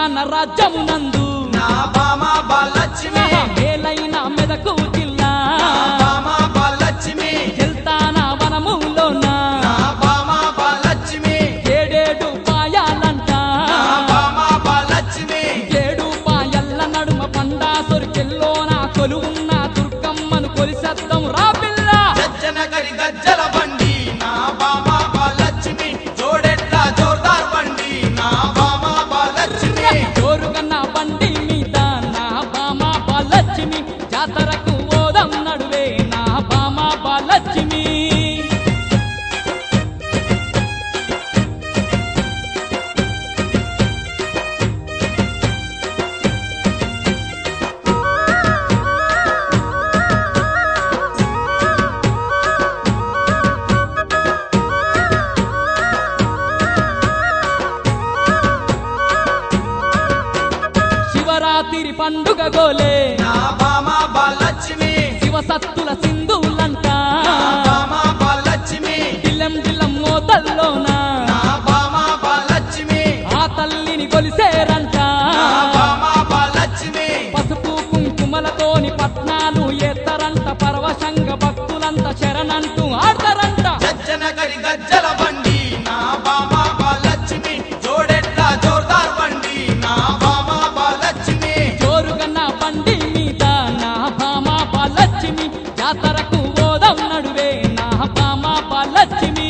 తెలంగాణ రాజ్యమునందు నా బామ బాలలక్ష్మి మేలైన మెదకు జిల్లా నా బామ బాలలక్ష్మి చెల్తాన వనములోన నా బామ బాలలక్ష్మి ఏడేడు పాయాలంట నా బామ బాలలక్ష్మి ఏడు పాయల్ల నడుమ పండాసొరికెల్లోన కొలువున్న దుర్గమ్మను కొలిసెత్తం రా పిల్ల జజ్జన కరి గజ్జల బండి నా బామ బాలలక్ష్మి జోడెట్ల జోర్దార్ బండి నా బామ బాలలక్ష్మి జోరుగన్న బండి మీద నా బామ బాలక్ష్మి జాతరకు ఓదం నడువే నా బామ బాలక్ష్మి శివరాత్రి పండుగ గోలే నా బామ బాలలక్ష్మి శివసత్తుల సింధువులంట నా బామ బాలలక్ష్మి దిల్లం దిల్లం మోతల్లోన నా బామ బాలలక్ష్మి ఆ తల్లిని కొలిసేరంట నా బామ బాలలక్ష్మి పసుపు కుంకుమలతోని పట్నాలు ఎత్తరంట పరవశంగ భక్తులంత శరణంటూ ఆడతారంట జజ్జన కరి గజ్జల బండి నా బామ బాలలక్ష్మి జోడెట్ల జోర్దార్ బండి నా బామ బాలలక్ష్మి జోరుగన్న బండి మీద నా భామ బాలక్ష్మి జాతరకు ఓదం నడువే నా భామ బాలక్ష్మి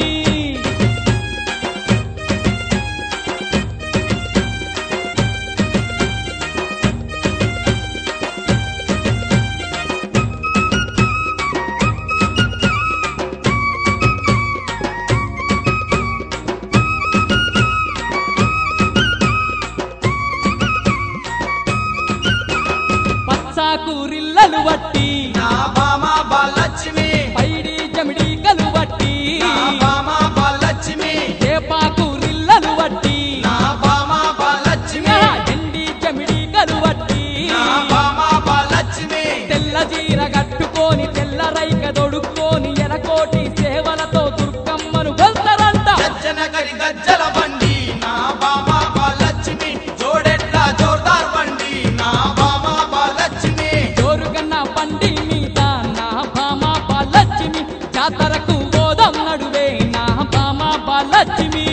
పచ్చాకూరిల్లలు వట్టి నా బామ బాలలక్ష్మి పైడి జమిడి కలు వట్టి నా బామ బాలలక్ష్మి ఏపాకూరిల్లలు వట్టి నా బామ బాలలక్ష్మి ఎండి జమిడి కలు వట్టి నా బామ బాలలక్ష్మి తెల్ల జీర కట్టుకొని తెల్ల రైక దొడుక్కొని ఎలకోటి సేవలతో దుర్గమ్మను వెళ్తారంట జజ్జన కరి గజ్జల బండి నా బామ బాలలక్ష్మి జోడెట్ల జోర్దార్ బండి నా బామ బాలలక్ష్మి జోరుగన్న బండి మీద నా భామ బాలక్ష్మి జాతరకు ఓదం నడువే నా భామ బాలక్ష్మి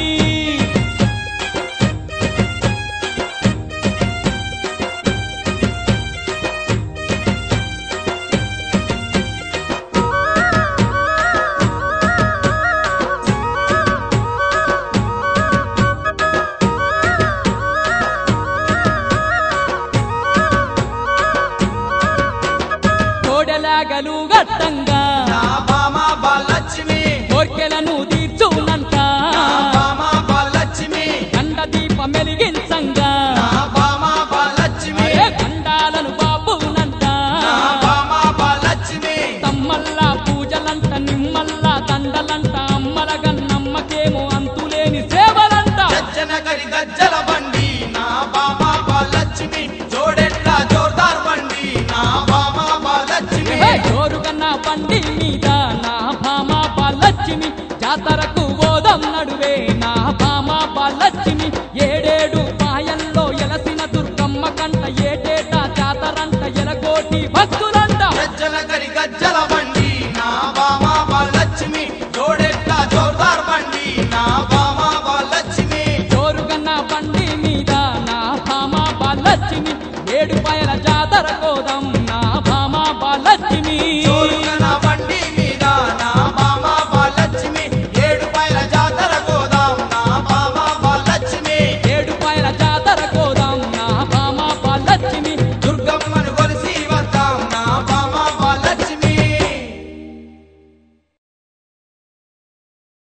కోడెలాగలు గట్టంగా నా బామ బాలలక్ష్మి కోర్కెలను తీర్చునంట నా బామ బాలలక్ష్మి గండ దీప మెలిగించంగా నా బామ బాలలక్ష్మి అరే గండాలను బాబునంట నా బామ బాలలక్ష్మి తమ్మల్లా పూజలంట నిమ్మల్లా దండలంట అమ్మల గన్నమ్మకేమో అంతులేని సేవలంట జజ్జన కరి గజ్జల బండి నా బామ బాలలక్ష్మి జోడెట్ల జోర్దార్ బండి నా బామ బాలలక్ష్మి హే, జోరుగన్న బండి మీద నా భామ బాలక్ష్మి జాతరకు ఓదం నడువే నా భామ బాలక్ష్మి ఏడేడు పాయల్లో ఎలసిన దుర్గమ్మ కంట ఏటేటా జాతరంట ఎలకోటి భక్తులంట జజ్జన కరి గజ్జల బండి నా బామ బాలలక్ష్మి జోడెట్ల జోర్దార్ బండి నా బామ బాలలక్ష్మి జోరుగన్న బండి మీద నా భామ బాలక్ష్మి ఏడు పాయల జాతర కోదం